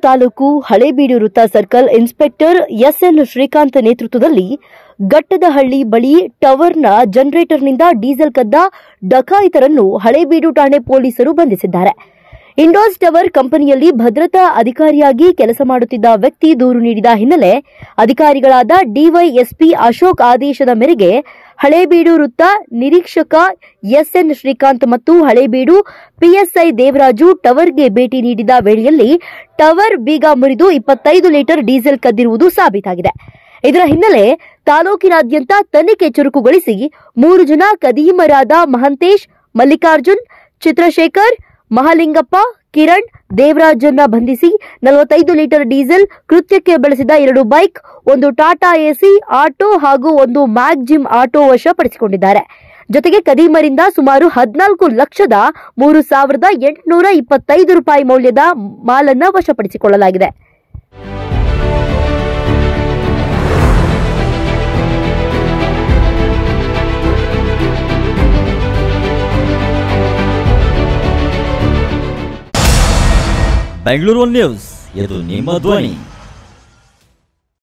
ತಾಲೂಕು ಹಳೇಬೀಡು ವೃತ್ತ circle inspector SN Srikanth ನೇತೃತ್ವದಲ್ಲಿ ಗಟ್ಟದಹಳ್ಳಿ ಬಳಿ ಟವರ್ನ ಜನರೇಟರ್ನಿಂದ ಡೀಸೆಲ್ ಕದ್ದ ಡಕಾಯಿತರನ್ನು ಹಳೇಬೀಡು ಠಾಣೆ ಪೊಲೀಸರು ಬಂಧಿಸಿದ್ದಾರೆ ಇಂಡೋಸ್ ಟವರ್ ಕಂಪನಿಯಲ್ಲಿ ಭದ್ರತಾ ಅಧಿಕಾರಿಯಾಗಿ ಕೆಲಸ ಮಾಡುತ್ತಿದ್ದ ವ್ಯಕ್ತಿ ದೂರು ನೀಡಿದ ಹಿನ್ನೆಲೆ ಅಧಿಕಾರಿಗಳಾದ ಡಿವೈಎಸ್ಪಿ ಅಶೋಕ್ ಆದೇಶದ ಮೇರೆಗೆ ಹಳೇಬೀಡು ವೃತ್ತ ನಿರೀಕ್ಷಕ ಎಸ್ಎನ್ ಶ್ರೀಕಾಂತ್ ಮತ್ತು ಹಳೇಬೀಡು ಪಿಎಸ್ಐ ದೇವರಾಜು ಟವರ್ಗೆ ಭೇಟಿ ನೀಡಿದ ವೇಳೆಯಲ್ಲಿ ಟವರ್ ಬೀಗ ಮುರಿದು ಇಪ್ಪತ್ತೈದು ಲೀಟರ್ ಡೀಸೆಲ್ ಕದ್ದಿರುವುದು ಸಾಬೀತಾಗಿದೆ ಇದರ ಹಿನ್ನೆಲೆ ತಾಲೂಕಿನಾದ್ಯಂತ ತನಿಖೆ ಚುರುಕುಗೊಳಿಸಿ ಮೂರು ಜನ ಕದೀಮರಾದ ಮಹಂತೇಶ್ ಮಲ್ಲಿಕಾರ್ಜುನ್ ಚಿತ್ರಶೇಖರ್ ಮಹಾಲಿಂಗಪ್ಪ ಕಿರಣ್ ದೇವರಾಜನ್ನ ಬಂಧಿಸಿ ನಲವತ್ತೈದು ಲೀಟರ್ ಡೀಸೆಲ್ ಕೃತ್ಯಕ್ಕೆ ಬಳಸಿದ ಎರಡು ಬೈಕ್ ಒಂದು ಟಾಟಾ ಎಸಿ ಆಟೋ ಹಾಗೂ ಒಂದು ಮ್ಯಾಗ್ ಜಿಮ್ ಆಟೋ ವಶಪಡಿಸಿಕೊಂಡಿದ್ದಾರೆ ಜೊತೆಗೆ ಕದೀಮರಿಂದ ಸುಮಾರು ಹದಿನಾಲ್ಕು ಲಕ್ಷದ ಮೂರು ಸಾವಿರದ ಎಂಟುನೂರ ಇಪ್ಪತ್ತೈದು ರೂಪಾಯಿ ಮೌಲ್ಯದ ಮಾಲನ್ನ ವಶಪಡಿಸಿಕೊಳ್ಳಲಾಗಿದೆ ಬೆಂಗಳೂರು ನ್ಯೂಸ್ ಇದು ನಿಮ್ಮ ಧ್ವನಿ